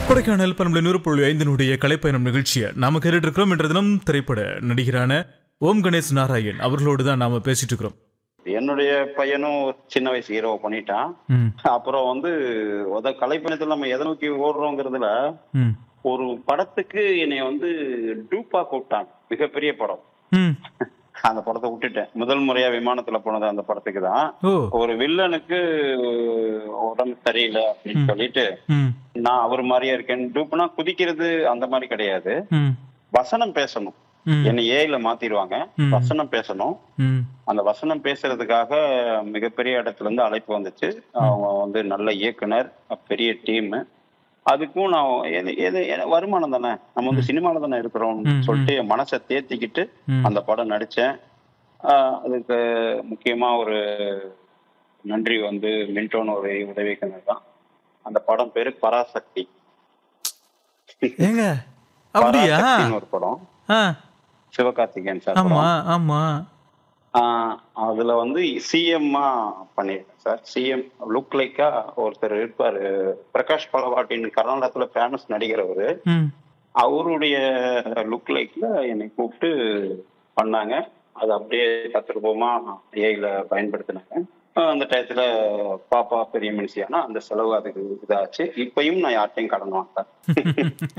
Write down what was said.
கொடைக்கானல் பண்பலை நூறு புள்ளி ஐந்தினுடைய கலைப்பயணம் நிகழ்ச்சியை நாம கேட்டுட்டு இருக்கிறோம் என்ற தினம் திரைப்பட நடிகரான ஓம் கணேஷ் நாராயண் அவர்களோடு தான் நாம பேசிட்டு இருக்கிறோம் என்னுடைய பையனும் சின்ன வயசு ஹீரோ பண்ணிட்டான் ம், அப்புறம் வந்து உத கலைப்பயணத்துல நம்ம எதை நோக்கி ஓடுறோங்கிறதுல ம், ஒரு படத்துக்கு என்னை வந்து டூப்பா கூப்பிட்டாங்க மிகப்பெரிய படம் ம். அந்த படத்தை விட்டுட்டேன் முதல் முறையா விமானத்துல போனது அந்த படத்துக்கு தான் ஓ ஒரு வில்லனுக்கு உடம்பு சரியில்லை அப்படின்னு சொல்லிட்டு ம், நான் அவர் மாதிரியே இருக்கேன் டூப்னா குதிக்கிறது அந்த மாதிரி கிடையாது ம், வசனம் பேசணும் ம், என்னை ஏல மாத்திடுவாங்க ம். வசனம் பேசணும் ம், அந்த வசனம் பேசுறதுக்காக மிகப்பெரிய இடத்துல இருந்து அழைப்பு வந்துச்சு அவங்க வந்து நல்ல இயக்குனர் பெரிய டீம் அதுக்கும் நான் எது எது எது- வருமானம் தானே நம்ம வந்து சினிமால தானே இருக்கிறோம் ம், சொல்லிட்டு என் மனசை தேத்திக்கிட்டு ம். அந்த படம் நடிச்சேன் ஆஹ் அதுக்கு முக்கியமா ஒரு நன்றி வந்து மின்டோன் ஒரு உதவி இயக்குனர் தான் அந்த படம் பேரு பராசக்தி ஏங்க அப்படியா பராசக்தின்னு ஒரு படம் ஆ, சிவகார்த்திகேயன் சார் ஆமா படம். ஆமா ஆஹ் அதுல வந்து சிஎம்மா பண்ணிருக்கேன் சார் சிஎம் லுக் லைக்கா ஒருத்தர் இருப்பாரு பிரகாஷ் பலவாட்டின் கர்நாடகத்துல ஃபேமஸ் நடிகர் அவரு ம், அவருடைய லுக் லைக்ல என்னை கூப்பிட்டு பண்ணாங்க அது அப்படியே கத்திருப்போமா ஏஐல பயன்படுத்தினாங்க ஆஹ் அந்த டயத்துல பாப்பா பெரிய மனுஷியானா அந்த செலவு அதுக்கு இதாச்சு இப்பயும் நான் யார்ட்டையும் கடன் வாங்க